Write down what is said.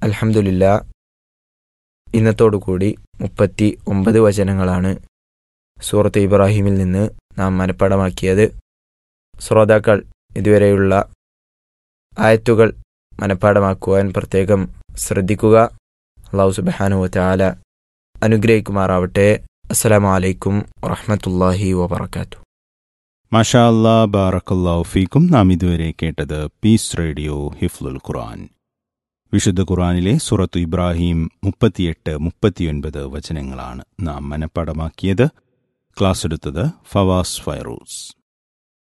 അൽഹംദുലില്ല ഇന്നത്തോടുകൂടി മുപ്പത്തി ഒമ്പത് വചനങ്ങളാണ് സൂറത്ത് ഇബ്രാഹിമിൽ നിന്ന് നാം മനഃപ്പാടമാക്കിയത് ശ്രോതാക്കൾ ഇതുവരെയുള്ള ആയത്തുകൾ മനഃപ്പാടമാക്കുവാൻ പ്രത്യേകം ശ്രദ്ധിക്കുക അള്ളാഹു സുബാനു താല അനുഗ്രഹിക്കുമാറാവട്ടെ അസ്സലാമു അലൈക്കും വറഹമത്തല്ലാഹി വബർക്കാത്തു മാഷാ അല്ലാ ബാറക്കല്ലാഹു ഫീക്കും നാം ഇതുവരെ കേട്ടത് പീസ് റേഡിയോ ഹിഫ്ലുൽ ഖുർആൻ വിശുദ്ധ ഖുർആനിലെ സുറത്തു ഇബ്രാഹിം മുപ്പത്തിയെട്ട് മുപ്പത്തിയൊൻപത് വചനങ്ങളാണ് നാം മനഃപ്പാടമാക്കിയത് ക്ലാസ് എടുത്തത് ഫവാസ് ഫൈറൂസ്